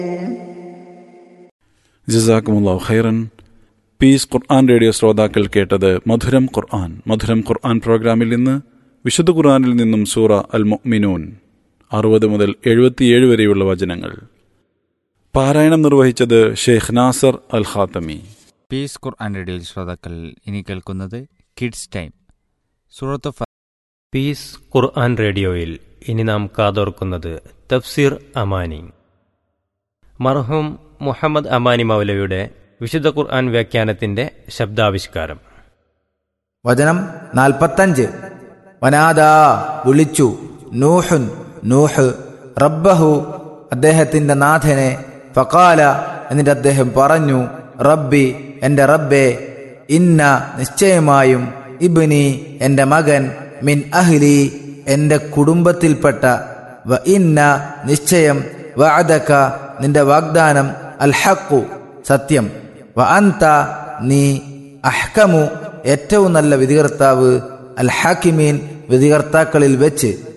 ജസാക്കുമുല്ലാ ഖൈറൻ piece Quran radio ശ്രോതാക്കൾ കേട്ടത് മധുരം ഖുർആൻ മധുരം ഖുർആൻ പ്രോഗ്രാമിൽ നിന്ന് വിശുദ്ധ ഖുർആനിൽ നിന്നും സൂറ അൽ മൊമിനൂൻ അറുപത് മുതൽ എഴുപത്തിയേഴ് വരെയുള്ള വചനങ്ങൾ പാരായണം നിർവഹിച്ചത് Sheikh Nasser Al Khatami Peace Quran radio ശ്രോതാക്കൾ ഇനി കേൾക്കുന്നത് കിഡ്സ് ടൈം സൂറത്ത് ഫ- പീസ് ഖുർആൻ റേഡിയോയിൽ ഇനി നാം കാതോർക്കുന്നത് തഫ്സീർ അമാനി മർഹൂം മുഹമ്മദ് അമാനി മൗലവിയുടെ വിശുദ്ധ ഖുർആൻ വ്യാഖ്യാനത്തിന്റെ ശബ്ദാവിഷ്കാരം വചനം നാൽപ്പത്തഞ്ച് വനാദാ വിളിച്ചു നൂഹുൻ നൂഹ് റബ്ബഹു അദ്ദേഹത്തിന്റെ നാഥനെ ഫക്കാല എന്നിട്ട് അദ്ദേഹം പറഞ്ഞു റബ്ബി എന്റെ റബ്ബേ ഇന്ന നിശ്ചയമായും ഇബ്നി എന്റെ മകൻ മിൻ അഹ്ലി എന്റെ കുടുംബത്തിൽപ്പെട്ട വ ഇന്ന നിശ്ചയം വഅദക നിന്റെ വാഗ്ദാനം അൽ ഹഖു സത്യം വ അന്ത നീ അഹ്കമു ഏറ്റവും നല്ല വിധികർത്താവ് അൽ ഹാക്കിമീൻ വിധികർത്താക്കളിൽ വെച്ച്